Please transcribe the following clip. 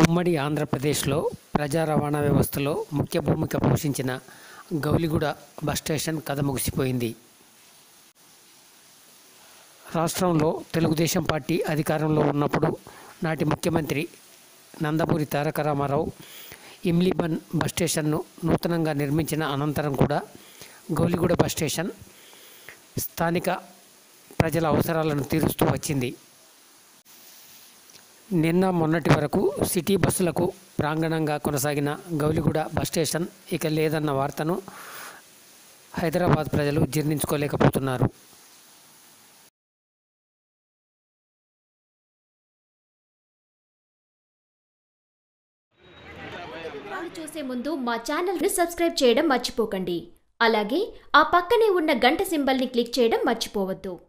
ఉమ్మడి ఆంధ్రప్రదేశ్లో ప్రజా రవాణా వ్యవస్థలో ముఖ్య భూమిక పోషించిన గౌలిగూడ బస్ స్టేషన్ కథ ముగిసిపోయింది రాష్ట్రంలో తెలుగుదేశం పార్టీ అధికారంలో ఉన్నప్పుడు నాటి ముఖ్యమంత్రి నందమూరి తారక రామారావు ఇమ్లీబన్ బస్ స్టేషన్ను నూతనంగా నిర్మించిన అనంతరం కూడా గౌలిగూడ బస్ స్టేషన్ స్థానిక ప్రజల అవసరాలను తీరుస్తూ వచ్చింది నిన్న మొన్నటి వరకు సిటీ బస్సులకు ప్రాంగణంగా కొనసాగిన గౌలిగూడ బస్ స్టేషన్ ఇక లేదన్న వార్తను హైదరాబాద్ ప్రజలు జీర్ణించుకోలేకపోతున్నారు వివరాలు చూసే ముందు మా ఛానల్ని సబ్స్క్రైబ్ చేయడం మర్చిపోకండి అలాగే ఆ పక్కనే ఉన్న గంట సింబల్ని క్లిక్ చేయడం మర్చిపోవద్దు